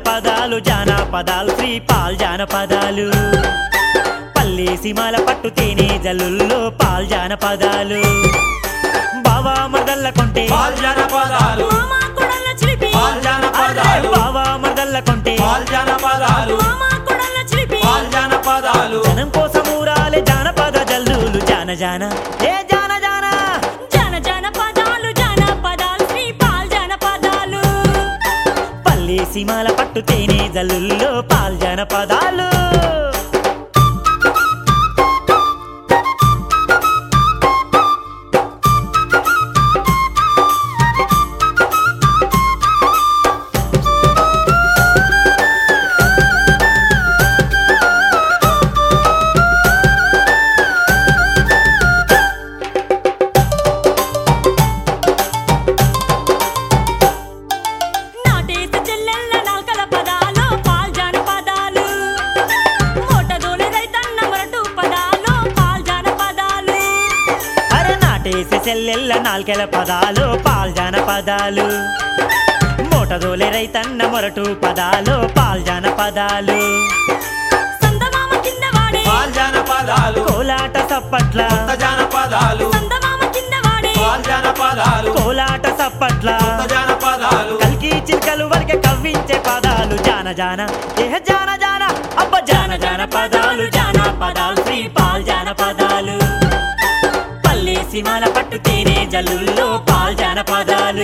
జానపదాలు జానపదాలు శ్రీ పాల్ జానపదాలు పల్లె సీమాల పట్టు తేనె జల్లుల్లో పాల్ జానపదాలు బావా మదల్ల కొంటే పాల్ జనపదాలు మామ కొడల చిలిపి పాల్ జనపదాలు బావా మదల్ల కొంటే పాల్ జనపదాలు మామ కొడల చిలిపి పాల్ జనపదాలు జనం కోసం ఊరాలే జానపద జల్లులు జాన జాన ఏ జాన జాన జన జనపదాలు జనపదాలు శ్రీ పాల్ జనపదాలు పల్లె సీమాల పట్టు తేనె జల్లుల్లో పాల్ జానపదాలు నాటేసి చెల్లెళ్ళ నాల్కల పదాలు పాల్ జనపదాలు మోటదోలి రైతన్న మొరటు పదాలు పాల్ జనపదాలు అరే నాటేసే చెల్లెళ్ళ నాల్కెల పదాలు పాల్ జానపదాలు మోటదోలే రైతన్న మొరటు పదాలు పాల్ జానపదాలు సందమామ కింద వాడే పాల్ జనపదాలు కోలాట సప్పట్ల కొత్త జనపదాలు సందమామ కింద వాడే పాల్ జనపదాలు కోలాట సప్పట్ల కొత్త జనపదాలు కల్కి చిల్కలు వరకే కవ్వించే పదాలు జాన జాన ఏహ జాన జాన అబ్బ జాన జాన పదాలు జాన పదాలు శ్రీ పాల్ జాన పదాలు పల్లె సీమాల పట్టు తేనె జల్లుల్లో పాల్ జాన పదాలు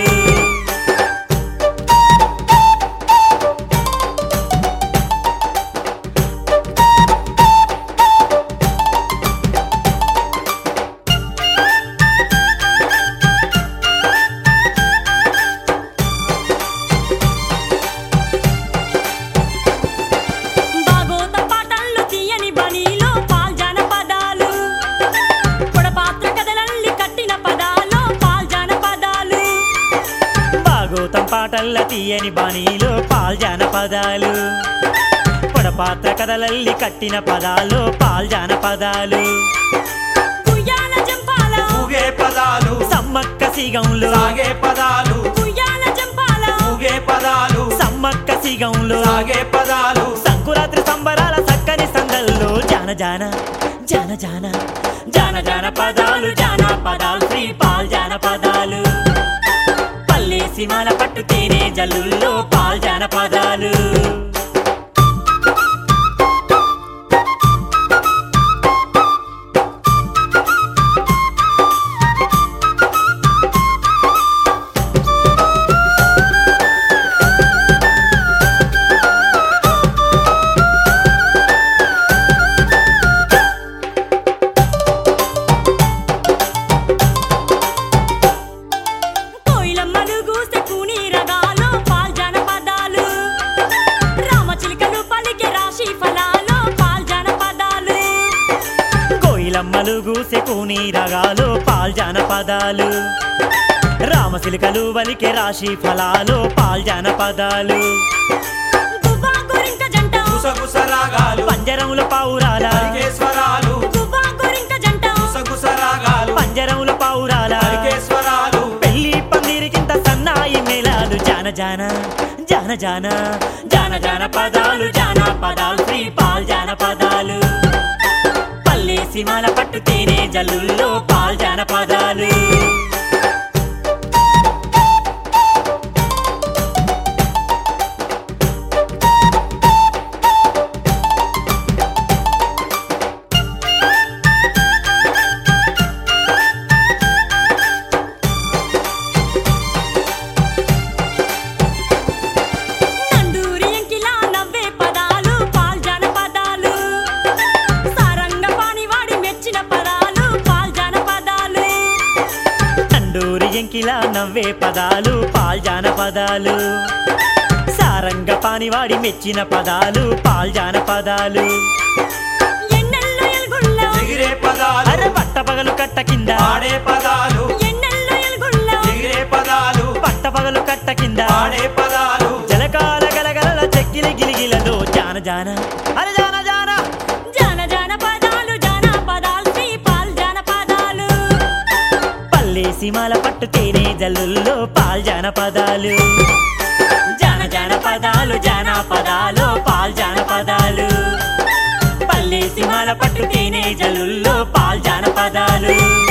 భాగోత పాటల్లో తీయని బణిలో పాల్ జనపదాలు పొడపాత్ర కథలల్లి కట్టిన పదాలు పాల్ జనపదాలు భాగోతం పాటల్ల తీయని బాణీలో పాల్ జానపదాలు పొడపాత్ర కథలల్లి కట్టిన పదాలు పాల్ జానపదాలు కుయ్యాల జంపాల ఊగే పదాలు సమ్మక్క సిగంలో సాగే పదాలు కుయ్యాల జంపాల ఊగే పదాలు సమ్మక్క సిగంలో సాగే పదాలు సంకురాత్రి సంబరాల సక్కని సందల్లో జాన జాన జాన జాన జాన జాన పదాలు జాన పదాలు శ్రీ పాల్ జాన పదాలు పల్లె సీమాల పట్టు తేనె జల్లుల్లో పాల్ జాన పదాలు కోయిలమ్మలు గూసె కూని రగాలు పాల్ జనపదాలు రామచిలుకలు పలికే రాశి ఫలాలు పాల్ జనపదాలు కోయిలమ్మలు గూసె కూని రగాలు పాల్ జానపదాలు రామసిలికలు వలికే రాశి ఫలాలు పాల్ జానపదాలు గువ్వా గోరింక జంట గుసగుస రాగాలు పంజరముల పావురాల హరికేశ్వరాలు గువ్వా గోరింక జంట గుసగుస రాగాలు పంజరముల పావురాల హరికేశ్వరాలు పెళ్లి పందిరికింత సన్నాయి మేళాలు జాన జాన జాన జాన జాన జాన పదాలు జాన పదాలు శ్రీ పాల్ జాన పదాలు పల్లె సీమాల పట్టు తేనె జల్లుల్లో పాల్ జాన పదాలు నండూరి ఎంకిలా నవ్వే పదాలు పాల్ జనపదాలు సారంగ పాణివాడి మెచ్చిన పదాలు పాల్ జనపదాలు తండూరి ఎంకిలా నవ్వే పదాలు పాల్ జాన పదాలు సారంగ పానివాడి మెచ్చిన పదాలు పాల్ జాన పదాలు ఎన్నెల్లో ఎల్గుళ్ళో ఎగిరే పదాలు అరే పట్ట పగలు కట్ట కింద పాడే పదాలు ఎన్నెల్లో ఎల్గుళ్ళో ఎగిరే పదాలు పట్ట పగలు కట్ట కింద పాడే పదాలు జలకాల గలగల చెక్కిలి గిలిగిలలో జాన జాన అరే జాన జాన జాన జాన పదాలు జాన పదాలు శ్రీ పాల్ జనపదాలు పల్లె సీమాల పట్టు తేనె జల్లుల్లో పాల్ జాన పదాలు జాన జాన జానపదాలు జానపదాలు పాల్ జానపదాలు పల్లె సీమల పట్టు తేనె జలుల్లో పాల్ జానపదాలు